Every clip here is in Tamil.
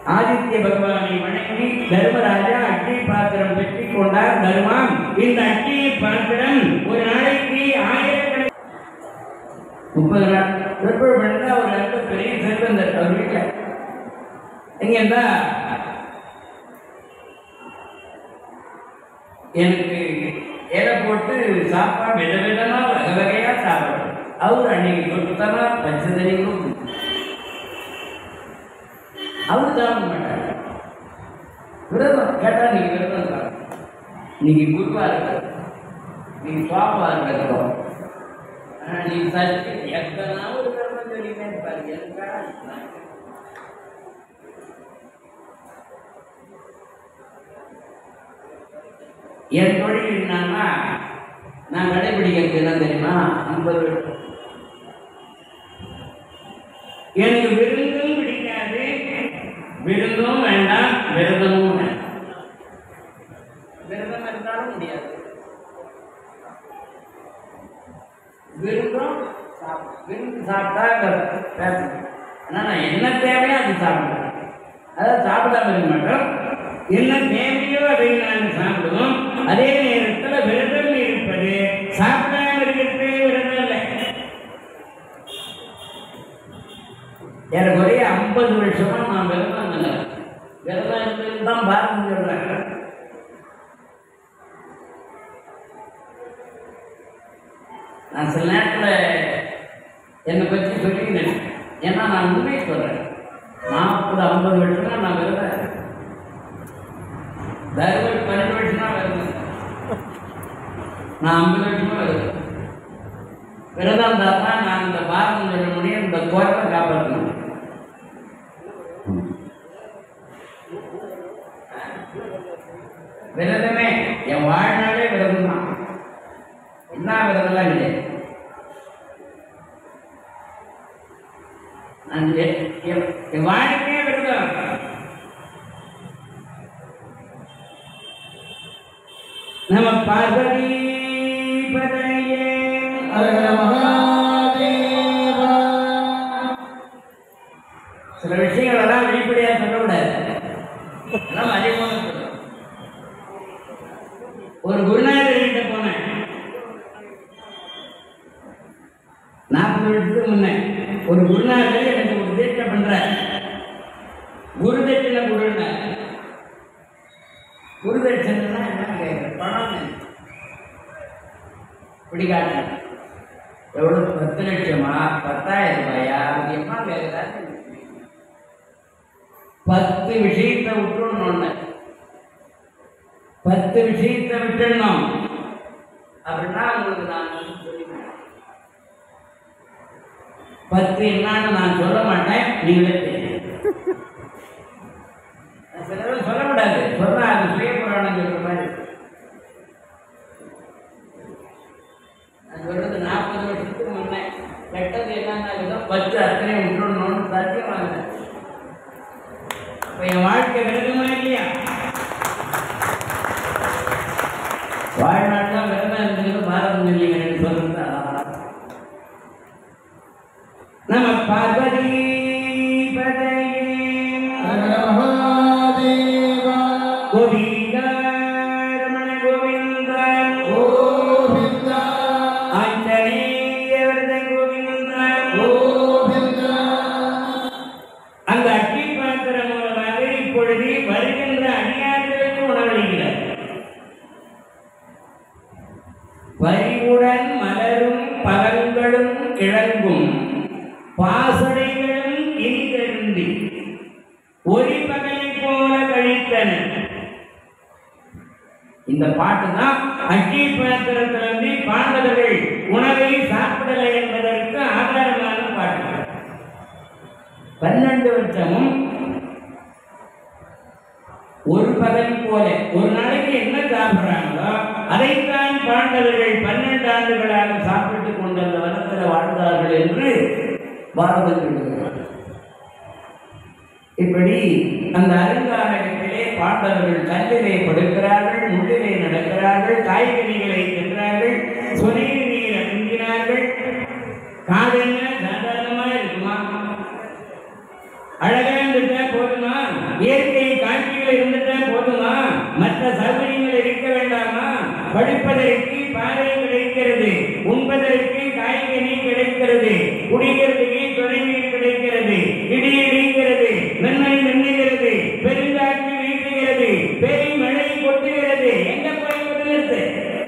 ஆதித்ய பகவானை வணங்கி தர்மராஜா அக்னி பாத்திரம் பெற்றுக் கொண்டார் தர்மம் இந்த அக்னி பாத்திரம் ஒரு நாளைக்கு ஆயிரக்கணக்கான முப்பது நாள் திருப்பூர் பண்ணா ஒரு நல்ல பெரிய செல்வந்தர் அவர் வீட்டில் எங்கன்னா எனக்கு இலை போட்டு சாப்பாடு வித விதமா வகை வகையா சாப்பிடும் அவர் அன்னைக்கு சுத்தமா பச்சதறியும் அவர் சாப்பிட மாட்டார் விரதம் கேட்டா நீங்க விரதம் சாப்பிடும் நீங்க குருவா இருக்க நீங்க சுவாப்பா இருக்கிறோம் ஆனா நீ சரி எத்தனாவது விரதம் சொல்லினே பாருங்க எனக்கா என் தொழில் என்னன்னா நான் கடைபிடிக்கிறது என்ன தெரியுமா ஐம்பது வருஷம் எனக்கு விருந்தும் பிடிக்காது விருந்தும் வேண்டாம் விரதமும் வேண்டாம் விரதம் இருந்தாலும் முடியாது விருந்தும் சாப்பிடும் விருந்து சாப்பிட்டா இந்த பேசணும் ஆனால் நான் என்ன தேவையோ அது சாப்பிடுவேன் அதாவது சாப்பிடாம இருக்க மாட்டோம் என்ன தேவையோ அதை நாங்கள் சாப்பிடுவோம் அதே நேரத்தில் விரதம் இருப்பது சாப்பிடாம இருக்கிறது விரதம் இல்லை ஏறக்குறைய ஐம்பது வருஷமா நான் விரதம் இல்லை விரதம் இருந்தது தான் பாரதம் சொல்றாங்க நான் சில நேரத்தில் என்னை பற்றி சொல்லிக்கினேன் ஏன்னா நான் உண்மையை சொல்கிறேன் நாற்பது ஐம்பது வருஷமா நான் விரதம் இருக்கேன். தருமபுரி பன்னெண்டு வருஷமா விரதம் நான் ஐம்பது வருஷமா விரதம் விரதம் இருந்தால் தான் நான் இந்த பாரதம் சொல்ல முடியும் இந்த கோரத்தை காப்பாற்றணும் விரதமே என் வாழ்நாளே விரதம் தான் என்ன விரதம்லாம் கிடையாது நான் எ- எ- என் வாழ்க்கையே விரதம் நம பார்வதி பதையே சில விஷயங்கள் எல்லாம் வெளிப்படையா சொல்லக்கூடாது எல்லாம் மறைமுகமா சொல்லணும். ஒரு குருநாதர் கிட்ட போனேன் நாற்பது வருஷத்துக்கு முன்ன ஒரு குருநாதர் எனக்கு ஒரு தீட்சை பண்றார் குரு தட்சிணை கொடுங்க குரு தட்சிணைன்னா என்ன கேட்குறேன் பணம் பிடிக்காட்டு எவ்வளவு பத்து லட்சமா பத்தாயிரம் ரூபாயா அது என்ன கேட்குறாரு பத்து விஷயத்தை விட்டுறணும் பத்து விஷயத்தை விட்டுடணும் அப்படின்னா உங்களுக்கு நான் வந்து சொல்லிக்கிறேன் பத்து என்னன்னு நான் சொல்ல மாட்டேன் நீங்களே தெரியும் சில பேர் சொல்லக்கூடாது சொன்னா அது சுய புராணம் சொல்ற மாதிரி நான் சொல்றது நாற்பது வருஷத்துக்கு முன்னே கெட்டது என்னன்னா பத்து அத்தனை விட்டுடணும்னு சத்தியம் வாங்கினேன் இப்ப என் வாழ்க்கை விரதமா இல்லையா வாழ்நாள் தான் விரதம் இருந்தது பாரதம் இல்லைங்க எனக்கு சொல்றது அதான். நம பார்வதி பதையே கோவிந்த ரமண கோவிந்த ஆஞ்சநேய வரத கோவிந்த அந்த அக்கி பாத்திரம் மூலமாக இப்பொழுது வருகின்ற அடியார்களுக்கு உணவளிக்கிறார் வரிவுடன் மலரும் பழங்களும் கிழங்கும் பாசடைகளும் இனிதருந்தி ஒரி பகலை போல கழித்தன இந்த பாட்டு தான் அக்கி பாத்திரத்திலிருந்து பாண்டவர்கள் உணவை சாப்பிடலை என்பதற்கு ஆதாரமான பாட்டு பன்னெண்டு வருஷமும் ஒரு பகல் போல ஒரு நாளைக்கு என்ன சாப்பிடுறாங்களோ அதைத்தான் பாண்டவர்கள் பன்னெண்டு ஆண்டுகளாக சாப்பிட்டுக் கொண்டு அந்த வனத்தில் வாழ்ந்தார்கள் என்று பாரதம் சொல்லுகிறார் இப்படி அந்த அருங்காலகத்திலே பாண்டவர்கள் கல்லிலே படுக்கிறார்கள் முள்ளிலே நடக்கிறார்கள் காய்கனிகளை தின்றார்கள் சுனையில் நீர் அருந்தினார்கள் காதென்ன சாதாரணமா இருக்குமா அழகா இருந்துட்டா போதுமா இயற்கை காட்சிகள் இருந்துட்டா போதுமா மற்ற சௌகரியங்கள் இருக்க வேண்டாமா படிப்பதற்கு பாறை கிடைக்கிறது உண்பதற்கு காய்கனி கிடைக்கிறது குடிக்கிறதுக்கு துணைநீர் கிடைக்கிறது இடி இடிக்கிறது நன்மை நின்னுகிறது பெருங்காற்று வீசுகிறது பெருமழை கொட்டுகிறது எங்க போய் கொட்டுகிறது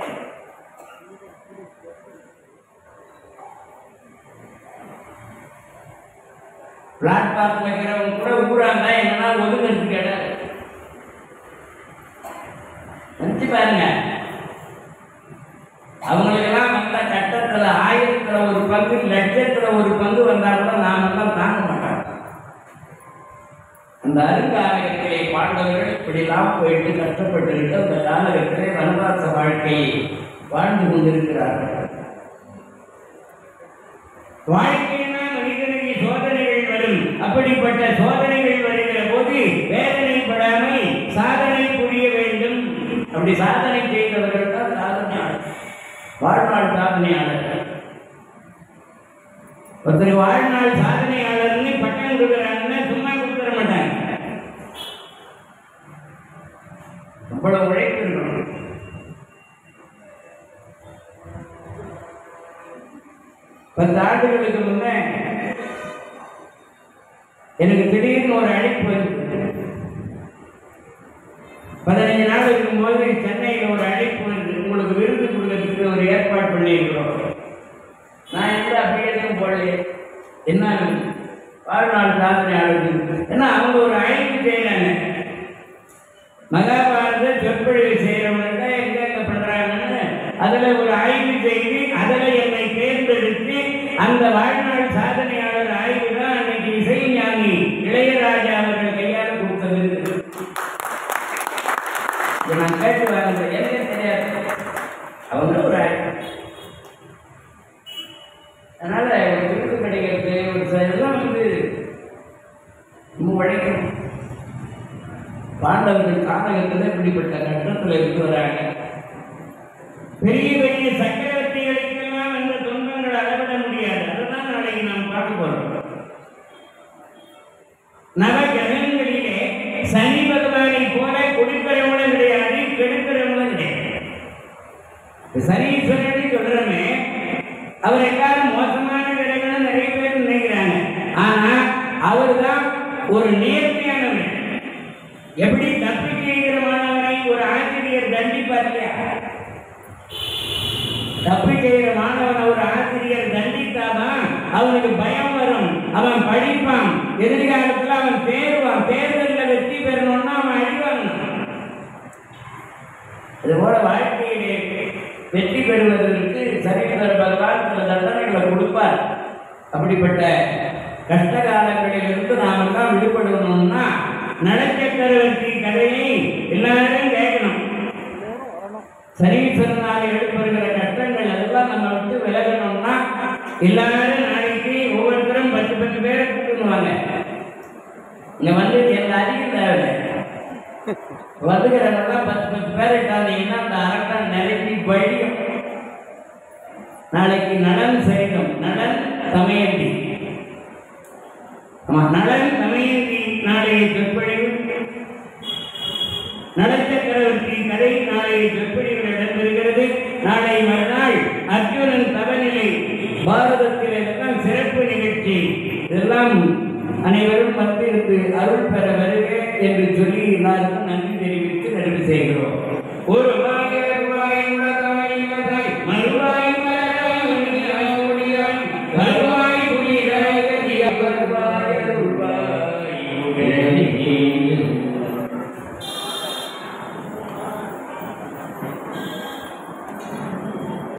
பிளாட்பார்க்ல இருக்கிறவங்க கூட ஊரா இருந்தா என்னன்னா ஒதுங்கிறதுக்கு இடம் இருக்கு. நினைச்சு பாருங்க அவங்களுக்கெல்லாம் வந்த கட்டத்துல ஆயிரத்துல ஒரு பங்கு லட்சத்துல ஒரு பங்கு வந்தா கூட நாம எல்லாம் தாங்க மாட்டோம் அந்த அருங்காலயத்திலே பாண்டவர்கள் இப்படிலாம் போயிட்டு கஷ்டப்பட்டு அந்த காலகட்டத்திலே வனவாச வாழ்க்கையை வாழ்ந்து கொண்டிருக்கிறார்கள் வாழ்க்கையினா மனிதனுக்கு சோதனைகள் வரும் அப்படிப்பட்ட சோதனைகள் வருகிற போது வேதனைப்படாமல் சாதனை புரிய வேண்டும் அப்படி சாதனை செய்தவர்கள் தான் சாதனையாளர் வாழ்நாள் சாதனையாளர்கள் ஒருத்தர் வாழ்நாள் சாதனையாளர்னு பட்டம் கொடுக்குறாங்கன்னா சும்மா கொடுத்துட மாட்டாங்க அவ்வளவு உழைப்பு இருக்கணும் பத்து ஆண்டுகளுக்கு முன்னே எனக்கு திடீர்னு ஒரு அழைப்பு வந்து பதினஞ்சு நாள் இருக்கும்போது சென்னையில் ஒரு அழைப்பு வந்து உங்களுக்கு விருது கொடுக்கறதுக்கு ஒரு ஏற்பாடு பண்ணியிருக்கிறோம் நான் எந்த அபியேசம் போடலையே என்ன வாழ்நாள் சாதனை ஆளுக்கு ஏன்னா அவங்க ஒரு அழைப்பு செய்யறாங்க மகாபாரத சொற்பொழிவு செய்யறவங்க எங்க எங்க பண்றாங்கன்னு அதுல ஒரு ஆய்வு செய்து அதுல என்னை தேர்ந்தெடுத்து அந்த வாழ்நாள் சாதனையாளர் ஆய்வு தான் அன்னைக்கு இசைஞானி இளையராஜா அவர்கள் கையால் கொடுத்தது இதை நான் கேட்டு வாங்க எனக்கு தெரியாது அவங்க ஒரு ஆய்வு அதனால ஒரு விருது கிடைக்கிறது ஒரு சில இதெல்லாம் வந்து நம்ம உழைக்கணும் பாண்டவர்கள் கானகத்தில் இப்படிப்பட்ட கட்டத்தில் இருந்து வராங்க பெரிய பெரிய சக்கரவர்த்திகளுக்கெல்லாம் அந்த துன்பங்கள் அளவிட முடியாது அதுதான் நாளைக்கு நாம் பார்க்க போறோம் நவ கிரகங்களிலே சனி பகவானை போல கொடுக்கிறவங்களும் கிடையாது கெடுக்கிறவங்களும் கிடையாது இந்த சனீஸ்வரன் சொல்றமே அவர் எல்லாரும் மோசமான கிரகம்னு நிறைய பேர் நினைக்கிறாங்க ஆனா அவர் தான் ஒரு நேர்மையானவர் எப்படி தப்பி செய்கிற மாணவனை ஒரு ஆசிரியர் தண்டிப்பார் இல்லையா தப்பி செய்கிற மாணவனை ஒரு ஆசிரியர் தண்டித்தாதான் அவனுக்கு பயம் வரும் அவன் படிப்பான் எதிர்காலத்துல அவன் தேர்வான் தேர்தலில் வெற்றி பெறணும்னா அவன் அழிவாங்கணும் இதுபோல வாழ்க்கையிலே வெற்றி பெறுவதற்கு சரித்திர பகவான் சில தண்டனைகளை கொடுப்பார் அப்படிப்பட்ட கஷ்ட காலங்களிலிருந்து நாம் எல்லாம் விடுபடணும்னா நலச்சக்கரவர்த்தி கதையை எல்லாரும் கேட்கணும் சனீஸ்வரனால ஏற்படுகிற கஷ்டங்கள் எல்லாம் நம்ம விட்டு விலகணும்னா எல்லாரும் நாளைக்கு ஒவ்வொருத்தரும் பத்து பத்து பேரை கூட்டணுவாங்க இங்க வந்து எந்த அதிகம் தேவை வந்துக்கிறவங்கலாம் பத்து பத்து பேர் இட்டாதீங்கன்னா அந்த அரட்டம் நிரப்பி வழியும் நாளைக்கு நலன் சரிதம் நலன் சமயந்தி ஆமா நலன் சமயந்தி நாளைய சொற்பொழிவு நலச்சக்கரவர்த்தி கதை நாளைய சொற்பொழிவில் இடம்பெறுகிறது நாளை மறுநாள் அர்ஜுனன் தவநிலை பாரதத்தில் எல்லாம் சிறப்பு நிகழ்ச்சி இதெல்லாம் அனைவரும் வந்திருந்து அருள் பெற வருக என்று சொல்லி எல்லாருக்கும் நன்றி தெரிவித்து நிறைவு செய்கிறோம் ஒரு